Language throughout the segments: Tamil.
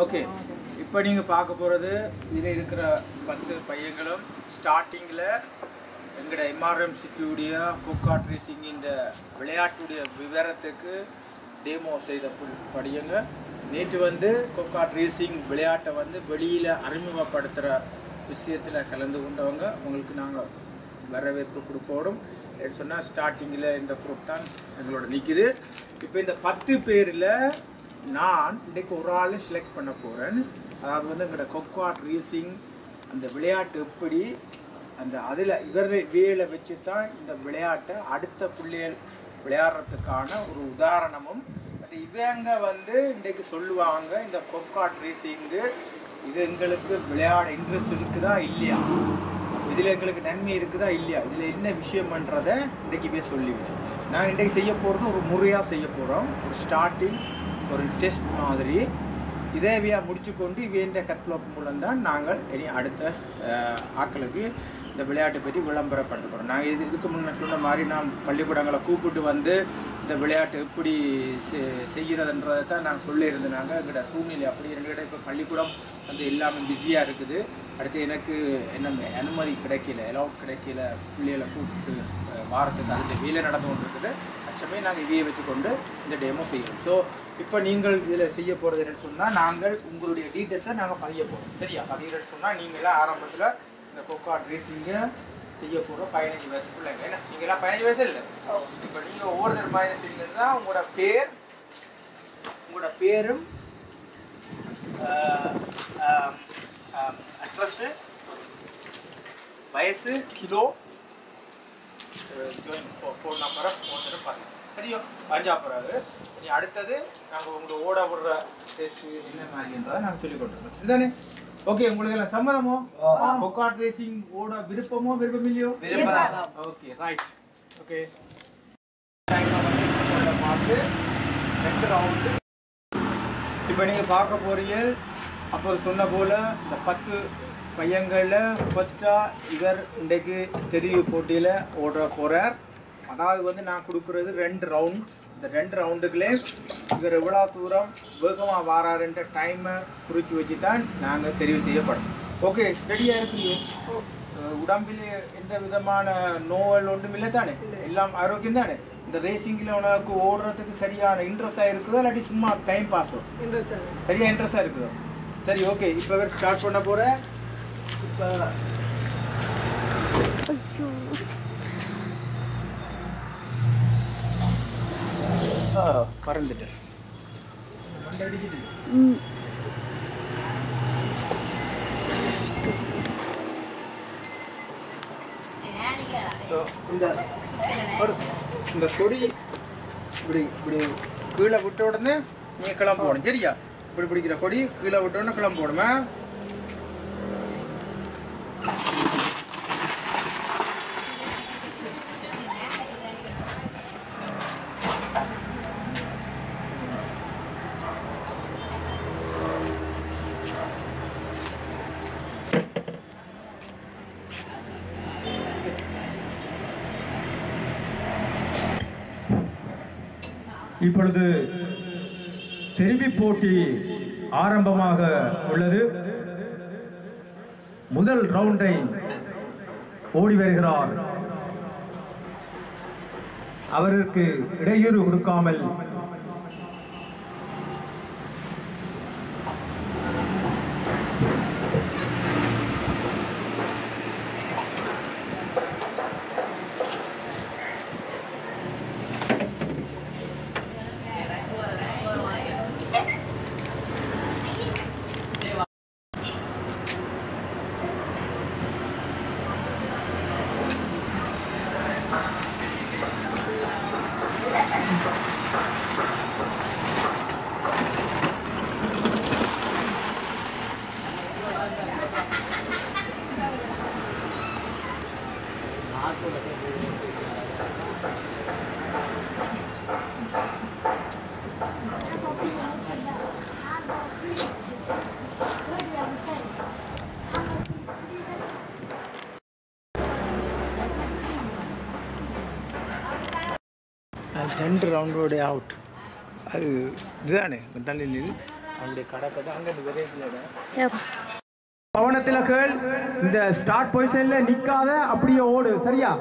ஓகே இப்போ நீங்கள் பார்க்க போகிறது இதில் இருக்கிற பத்து பையங்களும் ஸ்டார்டிங்கில் எங்களோட எம்ஆர்எம் சிட்டியுடைய கோகாட் ரேசிங் இந்த விளையாட்டுடைய விவரத்துக்கு டேமோ செய்த பு- படியங்க நேற்று வந்து கோகாட் ரேசிங் விளையாட்டை வந்து வெளியில் அறிமுகப்படுத்துகிற விஷயத்தில் கலந்து கொண்டவங்க உங்களுக்கு நாங்கள் வரவேற்பு கொடுப்போடும் சொன்னால் ஸ்டார்டிங்கில் இந்த குரூப் தான் எங்களோட நிற்குது இப்போ இந்த பத்து பேரில் நான் இன்றைக்கு ஒரு ஆள் செலக்ட் பண்ண போகிறேன் அதாவது வந்து எங்களோட கொக்வாட் ரேசிங் அந்த விளையாட்டு எப்படி அந்த அதில் இவர் வேலை வச்சு தான் இந்த விளையாட்டை அடுத்த பிள்ளைகள் விளையாடுறதுக்கான ஒரு உதாரணமும் பட் இவங்க வந்து இன்றைக்கு சொல்லுவாங்க இந்த கொக்வாட் ரேசிங்கு இது எங்களுக்கு விளையாட இன்ட்ரெஸ்ட் இருக்குதா இல்லையா இதில் எங்களுக்கு நன்மை இருக்குதா இல்லையா இதில் என்ன விஷயம்ன்றதை இன்றைக்கு போய் சொல்லிவிடுறேன் நான் இன்றைக்கு செய்ய போகிறது ஒரு முறையாக செய்ய போகிறோம் ஒரு ஸ்டார்டிங் ஒரு டெஸ்ட் மாதிரி இதேவியா முடிச்சு கொண்டு இவேண்ட கட்லோப் மூலம் தான் நாங்கள் இனி அடுத்த அஹ், ஆட்களுக்கு இந்த விளையாட்டை பற்றி விளம்பரப்படுத்த போகிறோம் நாங்கள் இது இதுக்கு முன்ன சொன்ன மாதிரி நான் பள்ளிக்கூடங்களை கூப்பிட்டு வந்து இந்த விளையாட்டு எப்படி செ- செய்கிறதுன்றதை தான் நான் சொல்லியிருந்தேன் நாங்கள் எங்களோட சூழ்நிலை அப்படி எங்கள்கிட்ட இப்போ பள்ளிக்கூடம் வந்து எல்லாமே பிஸியாக இருக்குது அடுத்து எனக்கு என்ன அனுமதி கிடைக்கல அலௌட் கிடைக்கல பிள்ளைகளை கூப்பிட்டு அஹ், வாரத்துக்கு அடுத்த வேலை நடந்து கொண்டு இருக்குது அச்சமே நாங்கள் இதையை வச்சுக்கொண்டு இந்த டேமோ செய்கிறோம் ஸோ இப்போ நீங்கள் இதில் செய்ய போகிறது என்னன்னு சொன்னால் நாங்கள் உங்களுடைய டீட்டெயில்ஸை நாங்கள் பதிய போகிறோம் சரியா பதிகிறேன்னு சொன்னால் நீங்களாம் ஆரம்பத்தில் இந்த கொக்காட் ரேசிங்கை செய்ய போகிற பதினஞ்சு வயசு பிள்ளைங்க என்ன நீங்களாம் பதினஞ்சு வயசு இல்லை இப்போ நீங்கள் ஒவ்வொருத்தர் மாதிரி செய்யுங்கன்னா உங்களோட பேர் உங்களோட பேரும் அட்ரஸ்ஸு வயசு கிலோ ஃபோன் நம்பரை ஃபோன் நம்பர் பாருங்க சரியோ பஞ்சா பிறகு இனி அடுத்தது நாங்கள் உங்களோட ஓட விடுற டெஸ்ட் என்ன மாதிரின்றதை நாங்கள் சொல்லிக் கொடுத்துருக்கோம் இதுதானே ஓகே உங்களுக்கு எல்லாம் சம்மதமோ கொக்காட் ரேசிங் ஓட விருப்பமோ விருப்பம் இல்லையோ ஓகே ரைட் ஓகே பார்த்து ரெண்டு ரவுண்டு இப்போ நீங்கள் பார்க்க போறீங்க அப்போ சொன்ன போல் இந்த பத்து பையங்களில் ஃபர்ஸ்ட்டாக இவர் இன்றைக்கு தெரிவு போட்டியில் ஓட போகிறார் அதாவது வந்து நான் கொடுக்குறது ரெண்டு ரவுண்ட்ஸ் இந்த ரெண்டு ரவுண்டுகளே இவர் எவ்வளோ தூரம் வேகமாக வாராருன்ற டைமை குறித்து வச்சு தான் நாங்கள் தெரிவு செய்யப்படும் ஓகே ரெடியாக இருக்கிறீங்க அஹ் உடம்பில் எந்த விதமான நோவல் ஒன்றும் இல்லை தானே எல்லாம் ஆரோக்கியம் தானே இந்த ரேசிங்கில் உனக்கு ஓடுறதுக்கு சரியான இன்ட்ரெஸ்டாக இருக்குதோ இல்லாட்டி சும்மா டைம் பாஸோ சரியா இன்ட்ரெஸ்டாக இருக்குதோ சரி ஓகே இப்போ வேறு ஸ்டார்ட் பண்ண போகிறேன் இப்போ பறந்துட்டு மண்டை அடிக்குது So, இந்த ஒரு இந்த கொடி இப்படி இப்படி கீழே விட்ட உடனே நீ கிளம்ப போகணும் சரியா இப்படி பிடிக்கிற கொடி கீழே விட்ட உடனே கிளம்ப போகணுமா இப்பொழுது திரும்பி போட்டி ஆரம்பமாக உள்ளது முதல் ரவுண்டை ஓடி வருகிறார் அவருக்கு இடையூறு கொடுக்காமல் அது ரெண்டு ரவுண்டோடைய அவுட் அது இதுதானே தள்ளி நில் அங்கே கடை கடை அங்கே இந்த விதைகள் பவனத்திலகள் இந்த ஸ்டார்ட் பொசிஷன்ல நிக்காத அப்படியே ஓடு சரியா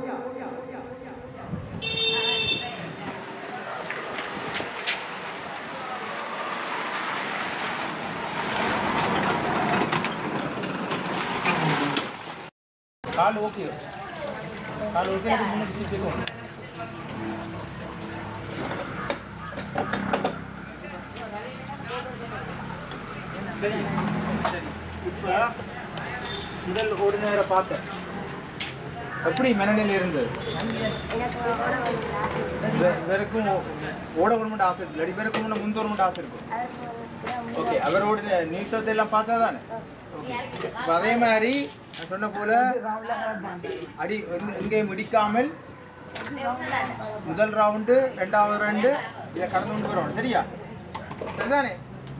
கால் ஓகே கால் ஓகே அது முன்னுக்கு திருப்பிக்கும் சரி சரி இப்போ முதல் ஒரு நேரம் பார்த்தேன் எப்படி மனநிலை இருந்தது இவ- இவருக்கும் ஓட விடமாட்ட ஆசை இருக்கு இல்லாட்டி இவருக்கும் இன்னும் முந்த விடமாட்ட ஆசை இருக்கும் ஓகே அவரோட நியூஸ் எல்லாம் பார்த்தா தானே ஓகே இப்போ அதே மாதிரி நான் சொன்ன போல அடி வந்து எங்கேயும் இடிக்காமல் முதல் ரவுண்டு ரெண்டாவது ரவுண்டு இதை கடந்து கொண்டு வரணும் சரியா சரிதானே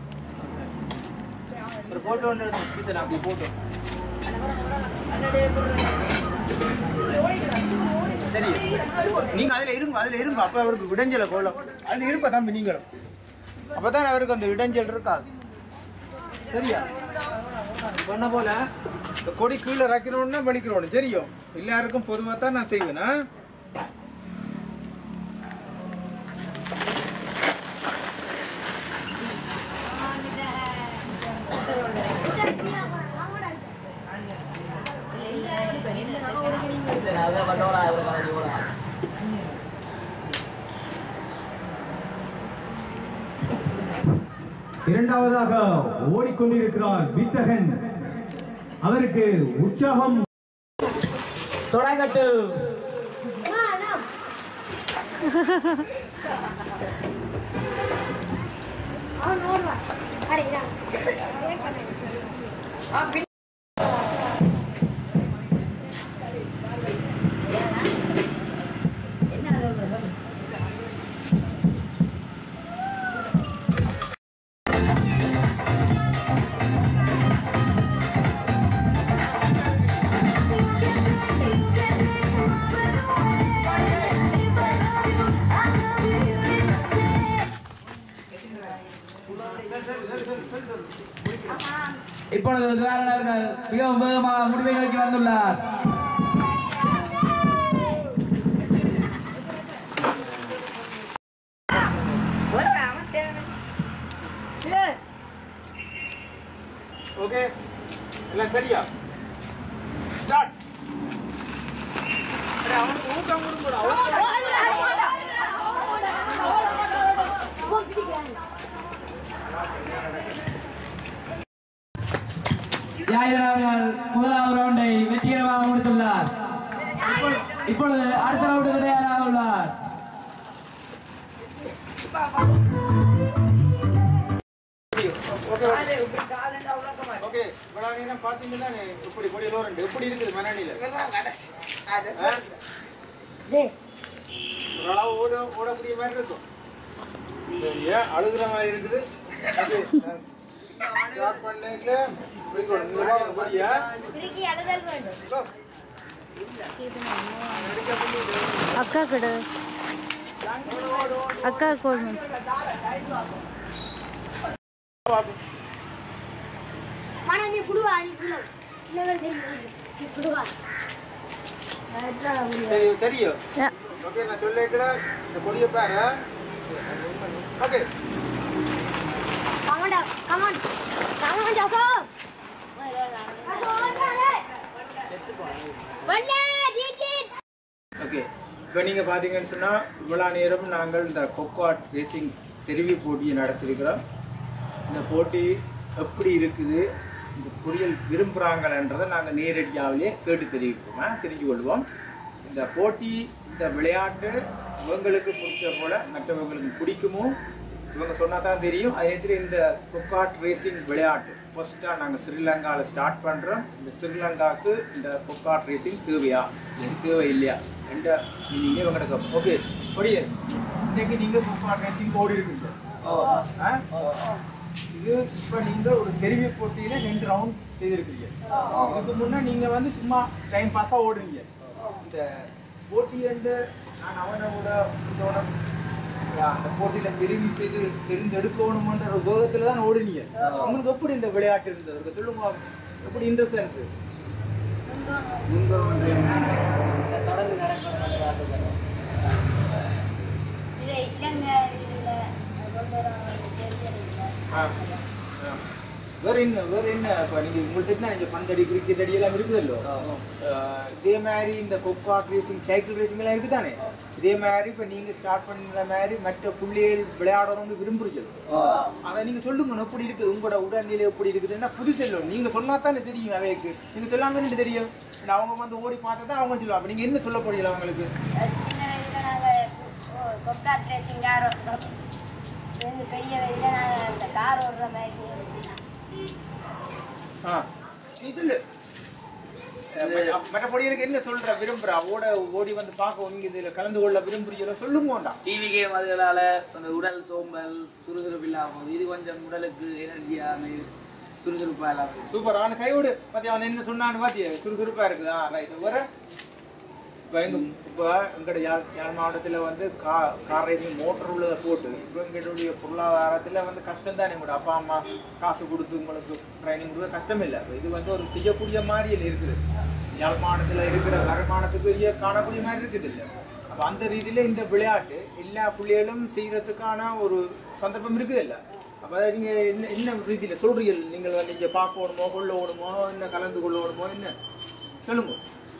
ஒரு போட்டோ ஒன்று எடுத்து நான் அப்படி போட்டோ சரி நீங்க அதுல இருங்க அதுல இருங்க அப்ப அவருக்கு இடைஞ்சல கோலம் அதுல இருப்ப தம்பி நீங்களும் அப்பதான் அவருக்கு அந்த இடைஞ்சல் இருக்காது சரியா சொன்ன போல இந்த கொடி கீழே இறக்கணும்னா வலிக்கிறோம் தெரியும் எல்லாருக்கும் பொதுவாக தான் நான் செய்வேன் ஆ? இரண்டாவதாக ஓடிக்கொண்டிருக்கிறார் வித்தகன் அவருக்கு உற்சாகம் தொடங்கட்டு இப்பொழுது உதாரணர்கள் மிகவும் வேகமாக முடிவை நோக்கி வந்துள்ளார் ஓகே எல்லாம் சரியா ஸ்டார்ட் அவனுக்கு ஊக்கம் கொடுக்கூடா ஜாயிரன் அவர்கள் முதலாவது ரவுண்டை வெற்றிகரமாக முடித்துள்ளார் இப்பொழுது- இப்பொழுது அடுத்த ரவுண்டுக்கு தயாராக உள்ளார் ஓகே ஓகே இவ்வளவு நேரம் பார்த்தீங்கன்னா இப்படி கொடி ரெண்டு எப்படி இருக்குது மனநிலை ஓரளவு ஓட ஓடக்கூடிய மாதிரி இருக்கும் சரியா அழுகுற மாதிரி இருக்குது அது, நான் start பண்ணேக்கல இப்படி கொடு. நீங்க பாருங்க கொடியா இதோ. அக்கா கடை அக்கா கோல்மன் பாப்போம். mana ni puluh ni puluh. Ni lagi ni puluh. தெரியும் தெரியும் ஓகே நான் சொல்லிக்கல இந்த கொடியை பாரு okay Come on, down. come on, come on, Jaso. Boleh, dikit. Okay இப்போ நீங்கள் பார்த்தீங்கன்னு சொன்னால் இவ்வளோ நேரம் நாங்கள் இந்த கொக்காட் ரேசிங் தெரிவி போட்டியை நடத்திருக்கிறோம் இந்த போட்டி எப்படி இருக்குது இந்த பொரியல் விரும்புகிறாங்களன்றதை நாங்கள் நேரடியாகவே கேட்டு தெரிவிப்போம் ஆ, தெரிஞ்சு கொள்வோம் இந்த போட்டி இந்த விளையாட்டு இவங்களுக்கு பிடிச்ச போல மற்றவங்களுக்கு பிடிக்குமோ இவங்க சொன்னால் தான் தெரியும் அதே மாதிரி இந்த கொக்காட் ரேசிங் விளையாட்டு ஃபர்ஸ்ட்டாக நாங்கள் ஸ்ரீலங்காவில் ஸ்டார்ட் பண்ணுறோம் இந்த ஸ்ரீலங்காவுக்கு இந்த கொக்காட் ரேசிங் தேவையா இது தேவை இல்லையா என்ற நீங்கள் இவங்களுக்கு ஓகே ஒடியே இன்னைக்கு நீங்கள் கொக்காட் ரேசிங் ஓடி இருக்கீங்க ஆ? இது இப்போ நீங்கள் ஒரு தெரிவி போட்டியில் ரெண்டு ரவுண்ட் செய்திருக்கீங்க இதுக்கு முன்னே நீங்கள் வந்து சும்மா டைம் பாஸாக ஓடுறீங்க இந்த போட்டி வந்து நான் அவனோட இதோட அந்த போட்டியில தெரிவு செய்து தெரிந்தெடுக்கணுமன்ற ஒரு வேகத்துல தான் ஓடுனீங்க உங்களுக்கு எப்படி இந்த விளையாட்டு இருந்தது ஒரு சொல்லுங்க எப்படி இன்ட்ரெஸ்ட் இருக்கு தொடர்ந்து நடக்கணும் ஆசைப்படுறேன் இதை இலங்கை இதில் கொண்டு வரவங்களுக்கு தெரிஞ்சிருக்கல வேற என்ன வேற என்ன இப்போ நீங்க உங்கள்கிட்ட என்ன இந்த பந்தடி கிரிக்கெட் அடி எல்லாம் இருக்குதல்லோ அஹ் இதே மாதிரி இந்த கொக்காட் ரேசிங் சைக்கிள் ரேசிங் எல்லாம் இருக்குதானே இதே மாதிரி இப்போ நீங்க ஸ்டார்ட் பண்ணுற மாதிரி மற்ற புள்ளிகள் விளையாடணும்னு விரும்புறீங்க அதை நீங்க சொல்லுங்க எப்படி இருக்குது உங்களோட உடல்நிலை எப்படி இருக்குதுன்னா புதுசு இல்லை நீங்க சொன்னா தானே தெரியும் அவைக்கு நீங்க சொல்லாம எனக்கு தெரியும் நான் அவங்க வந்து ஓடி பார்த்தா தான் அவங்க சொல்லுவாங்க அப்ப நீங்க என்ன சொல்ல போறீங்க அவங்களுக்கு சின்ன வயசுல நாங்கள் கொக்காட் ரேசிங் கார் ஓட்டுறோம் சேர்ந்து பெரிய வயசுல நாங்கள் அந்த கார் ஓடுற மாதிரி இருந்துச்சு. ஆ நீ சொல்லு அஹ் மற்ற பொடிகளுக்கு என்ன சொல்ற விரும்புற ஓட ஓடி வந்து பார்க்க நீங்க இதுல கலந்து கொள்ள விரும்புறீங்களோ சொல்லுங்க வேண்டாம் டிவி கேம் அதுகளால அந்த உடல் சோம்பல் சுறுசுறுப்பு இல்லாமல் இது கொஞ்சம் உடலுக்கு எனர்ஜியான சுறுசுறுப்பா இல்லாமல் சூப்பர் அவனை கைவிடு பாத்தியா அவன் என்ன சொன்னான்னு பாத்தியா சுறுசுறுப்பா இருக்குதா ரைட் வர இப்போ எங்க இப்போ எங்கட யாழ் யாழ் மாவட்டத்தில் வந்து கா கார் ரேசிங் மோட்டர் உள்ளதை போட்டு இப்போ எங்களுடைய பொருளாதாரத்தில் வந்து கஷ்டம் தானே உங்களோட அப்பா அம்மா காசு கொடுத்து உங்களுக்கு ட்ரைனிங் கொடுக்க கஷ்டம் இல்லை இப்போ இது வந்து ஒரு செய்யக்கூடிய மாதிரி இருக்குது யாழ் மாவட்டத்தில் இருக்கிற வருமானத்துக்கு இங்கே காணக்கூடிய மாதிரி இருக்குது இல்லை அப்போ அந்த ரீதியில் இந்த விளையாட்டு எல்லா பிள்ளைகளும் செய்கிறதுக்கான ஒரு சந்தர்ப்பம் இருக்குது இல்லை அப்போ நீங்கள் என்ன என்ன ரீதியில் சொல்றீங்க நீங்கள் வந்து இங்கே பார்க்கணுமோ கொள்ள ஓடுமோ என்ன கலந்து கொள்ளணுமோ என்ன சொல்லுங்க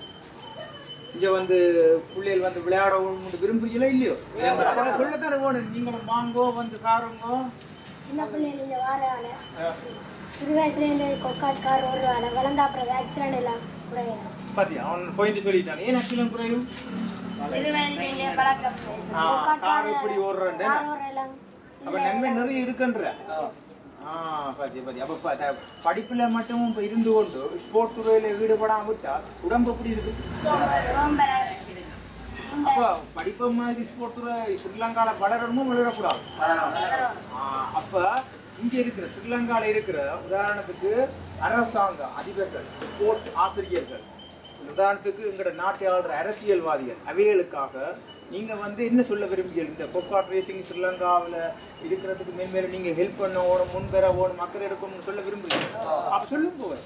இங்க வந்து பிள்ளைகள் வந்து விளையாடணும்னு விரும்புறீங்களோ இல்லையோ அப்ப சொல்லத்தானே வேணும் நீங்களும் வாங்கோ வந்து காருங்கோ சின்ன பிள்ளைங்க இந்த வாரம் சிறு வயசுலேருந்து கொக்காட் கார் ஓடுவாங்க வளர்ந்த அப்புறம் ஆக்சிடென்ட் எல்லாம் குறையும் பாத்தியா அவன் போயிட்டு சொல்லிட்டான் ஏன் ஆக்சிடென்ட் குறையும் சிறு வயசுலேருந்தே பழக்கம் ஆ, கார் எப்படி ஓடுறேன் கார் ஓடுறெல்லாம் அப்ப நன்மை நிறைய இருக்குன்ற ஆ பாத்தியா பாத்தியா அப்ப ப- த- படிப்புல மட்டும் இப்ப இருந்து கொண்டு ஸ்போர்ட்ஸ் துறையில ஈடுபடாம விட்டா உடம்பு எப்படி இருக்கு சோம்பலாக அப்ப படிப்பு மாதிரி ஸ்போர்ட்ஸ் துறை ஸ்ரீலங்கால வளரணுமோ வளரக்கூடாது ஆ, அப்ப இங்க இருக்கிற ஸ்ரீலங்கால இருக்கிற உதாரணத்துக்கு அரசாங்க அதிபர்கள் ஸ்போர்ட் ஆசிரியர்கள் உதாரணத்துக்கு எங்களோட நாட்டை ஆளுற அரசியல்வாதிகள் அவைகளுக்காக நீங்க வந்து என்ன சொல்ல விரும்புகிறீங்க இந்த கொக்காட் ரேசிங் ஸ்ரீலங்காவில் இருக்கிறதுக்கு மேன்மேலும் நீங்க ஹெல்ப் பண்ண ஓடும் முன்பெற ஓடும் மக்கள் எடுக்கணும்னு சொல்ல விரும்புறீங்க அப்ப சொல்லுங்க ஒரு.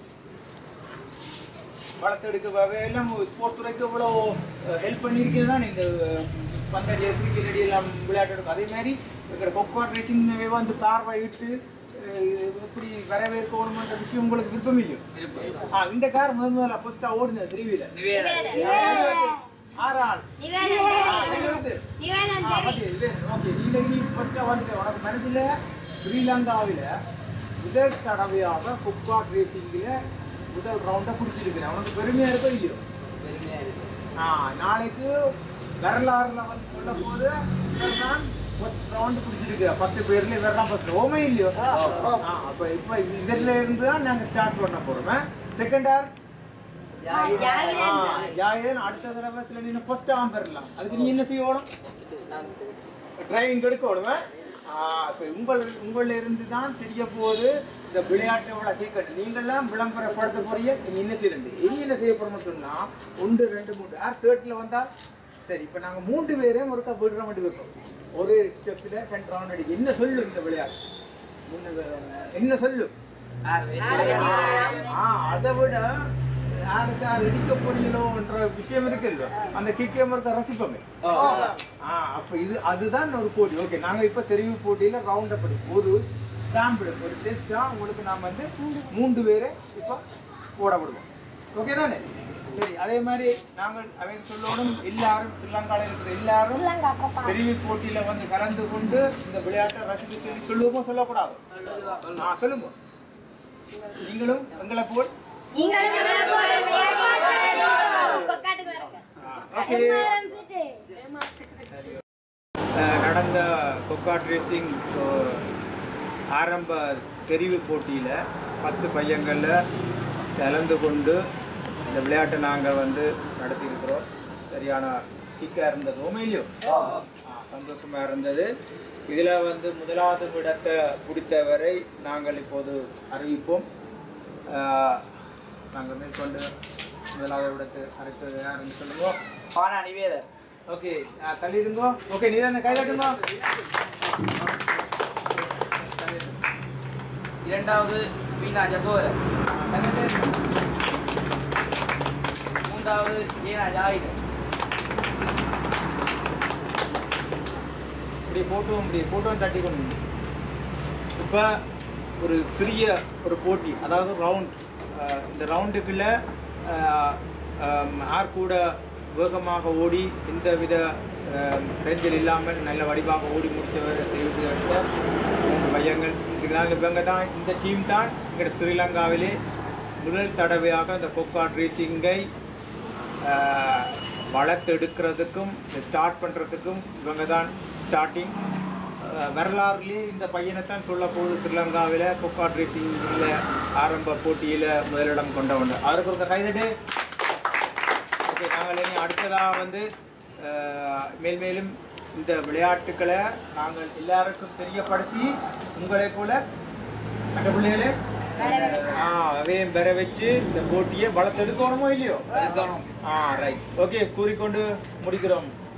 வளர்த்தெடுக்க எல்லாம் ஸ்போர்ட் துறைக்கு இவ்வளோ ஹெல்ப் பண்ணியிருக்கீங்க தான் இந்த பந்தடி கிரிக்கெட் அடி எல்லாம் விளையாட்டு எடுக்கும் அதே மாதிரி எங்களோட கொக்காட் ரேசிங் வந்து பார்வையிட்டு அஹ், இது எப்படி வரவேற்கணுமன்ற விஷயம் உங்களுக்கு விருப்பம் இல்லையோ ஆ இந்த கார் முதல் முதல்ல ஃபர்ஸ்ட்டாக ஓடுனது திருவியில் ஆறு ஆள் இருபது நிவேதன் ஆ, பாத்தி, இது, okay. நீங்க இனி first ஆ வந்துட்டு, உனக்கு மனசுல ஸ்ரீலங்காவில முதல் தடவையாக குப்காட் ரேசிங்ல முதல் ரவுண்டை பிடிச்சிருக்கிறேன் உனக்கு பெருமையா இருக்கோ இல்லையோ ஆ நாளைக்கு வரலாறுல வந்து சொல்ல போது நான் ஃபர்ஸ்ட் ரவுண்ட் பிடிச்சிருக்கிறேன் பத்து பேர்ல இவர் தான் ஃபர்ஸ்ட் ஓமே இல்லையோ ஆ, அப்ப இப்ப இதுல இருந்து தான் நாங்க ஸ்டார்ட் பண்ண போறோம் செகண்ட் ஆர் ஜாயிரன் அடுத்த தடவை நீ ஃபர்ஸ்ட் ஆம் பெறலாம் அதுக்கு நீ என்ன செய்யணும் டிரைவிங் எடுக்கணும் இப்போ உங்கள் உங்களில் இருந்து தான் தெரிய போகுது இந்த விளையாட்டோட சீக்கிரம் நீங்கள்லாம் விளம்பரப்படுத்த போறீங்க நீ என்ன செய்யறது இனி என்ன செய்ய போறோம்னு சொன்னா ஒன்று ரெண்டு மூணு யார் தேர்ட்டில் வந்தா சரி இப்போ நாங்கள் மூன்று பேரையும் ஒருக்கா விடுற மட்டும் வைப்போம் ஒரு ஸ்டெப்பில் ரெண்டு ரவுண்ட் அடிக்க என்ன சொல்லு இந்த விளையாட்டு முன்ன என்ன சொல்லு ஆ அதை விட யாருக்கு யார் இடிக்க போறீங்களோன்ற விஷயம் இருக்குல்ல அந்த கிக்கேம் இருக்க ரசிப்போமே ஆ அப்ப இது அதுதான் ஒரு போட்டி ஓகே நாங்க இப்ப தெரிவு போட்டியில ரவுண்ட் அப்படி ஒரு சாம்பிள் ஒரு டெஸ்டா உங்களுக்கு நாம வந்து மூன்று பேரை இப்ப போட விடுவோம் ஓகே தானே சரி அதே மாதிரி நாங்கள் அவங்க சொல்லணும் எல்லாரும் ஸ்ரீலங்கால இருக்கிற எல்லாரும் தெரிவு போட்டியில வந்து கலந்து கொண்டு இந்த விளையாட்டை ரசிக்க சொல்லி சொல்லுவோமோ சொல்லக்கூடாது ஆ சொல்லுங்க நீங்களும் எங்களை போல் கொக்காட்டுக்கு வரங்க ஓகே அஹ் நடந்த கொக்காட் ரேசிங் ஆரம்ப தெரிவு போட்டியில் பத்து பையங்களில் கலந்து கொண்டு இந்த விளையாட்டை நாங்கள் வந்து நடத்தியிருக்கிறோம் சரியான கிக்காக இருந்தது உண்மையிலையும் சந்தோஷமாக இருந்தது இதில் வந்து முதலாவது இடத்தை பிடித்தவரை நாங்கள் இப்போது அறிவிப்போம் நாங்கள் மேற்கொண்டு முதலாவது இடத்தை அறிவித்தது யாருன்னு சொல்லுவோம் பானா நிவேதன் ஓகே தள்ளி இருங்கோ ஓகே நீ தானே கை தட்டுங்க இரண்டாவது மீனா ஜசோரன் மூன்றாவது ஏனா ஜாயிதன் இப்படி போட்டோம் இப்படி போட்டோம் தட்டி கொண்டு இப்போ ஒரு சிறிய ஒரு போட்டி அதாவது ரவுண்ட் இந்த ரவுண்டுக்குள்ள ஆர் கூட வேகமாக ஓடி எந்த வித ரேஞ்சில் இல்லாமல் நல்ல வடிவாக ஓடி முடித்தவர் தெரிவு செய்யப்பட்ட மூன்று பையங்கள் இதுதான் இவங்க தான் இந்த டீம் தான் எங்கள் ஸ்ரீலங்காவிலே முதல் தடவையாக இந்த கொக்காட் ரேசிங்கை ஆஹ் வளர்த்தெடுக்கிறதுக்கும் ஸ்டார்ட் பண்ணுறதுக்கும் இவங்க தான் ஸ்டார்டிங் வரலாறுலேயே இந்த பையனை தான் சொல்ல போகுது ஸ்ரீலங்காவில் கொக்காட் ரேசிங்கில் ஆரம்ப போட்டியில் முதலிடம் கொண்டவன் அவருக்கு ஒரு கைதட்டு ஓகே நாங்கள் இனி அடுத்ததாக வந்து ஆஹ் மேல் மேலும் இந்த விளையாட்டுக்களை நாங்கள் எல்லாருக்கும் தெரியப்படுத்தி உங்களை போல அந்த பிள்ளைகளே ஆ அவையும் பெற வச்சு இந்த போட்டியை வளர்த்தெடுக்கணுமோ இல்லையோ ஆ ரைட் ஓகே கூறிக்கொண்டு முடிக்கிறோம்